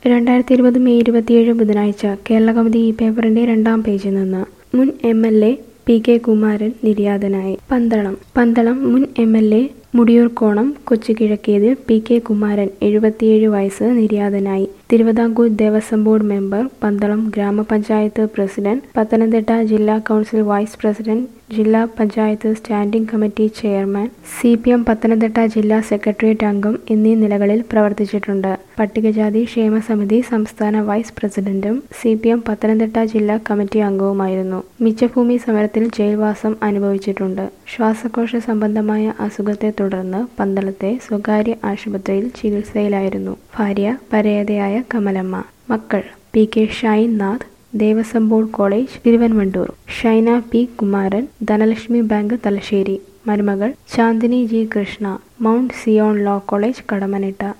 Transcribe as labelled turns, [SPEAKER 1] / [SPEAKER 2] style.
[SPEAKER 1] രണ്ടായിരത്തി ഇരുപത് മെയ് ഇരുപത്തിയേഴ് ബുധനാഴ്ച കേരള കൗമുദി ഈ പേപ്പറിന്റെ രണ്ടാം പേജിൽ നിന്ന് മുൻ M L A P K Kumaran നിര്യാതനായി പന്തളം പന്തളം മുൻ എം എൽ എ മുടിയൂർക്കോണം കൊച്ചുകിഴക്കേതിൽ പി കെ കുമാരൻ എഴുപത്തിയേഴ് വയസ്സ് നിര്യാതനായി തിരുവിതാംകൂർ ദേവസ്വം ബോർഡ് മെമ്പർ പന്തളം ഗ്രാമപഞ്ചായത്ത് പ്രസിഡന്റ് പത്തനംതിട്ട ജില്ലാ കൗൺസിൽ വൈസ് പ്രസിഡന്റ് ജില്ലാ panchayat standing committee chairman C P M Pathanamthitta ജില്ലാ സെക്രട്ടേറിയറ്റ് അംഗം എന്നീ നിലകളിൽ പ്രവർത്തിച്ചിട്ടുണ്ട് പട്ടികജാതി ക്ഷേമ സമിതി സംസ്ഥാന വൈസ് പ്രസിഡന്റും സി പി എം പത്തനംതിട്ട ജില്ലാ കമ്മിറ്റി അംഗവുമായിരുന്നു മിച്ചഭൂമി സമരത്തിൽ ജയിൽവാസം അനുഭവിച്ചിട്ടുണ്ട് ശ്വാസകോശ സംബന്ധമായ അസുഖത്തെ തുടർന്ന് പന്തളത്തെ സ്വകാര്യ ആശുപത്രിയിൽ ചികിത്സയിലായിരുന്നു ഭാര്യ പരേതയായ കമലമ്മ മക്കൾ P K Shine Nath Devaswom board college Thiruvanvandoor Shaina P Kumaran Dhanlaxmi bank Thalassery മരുമകൾ Chandini G Krishna mount Zion law college Kadammanitta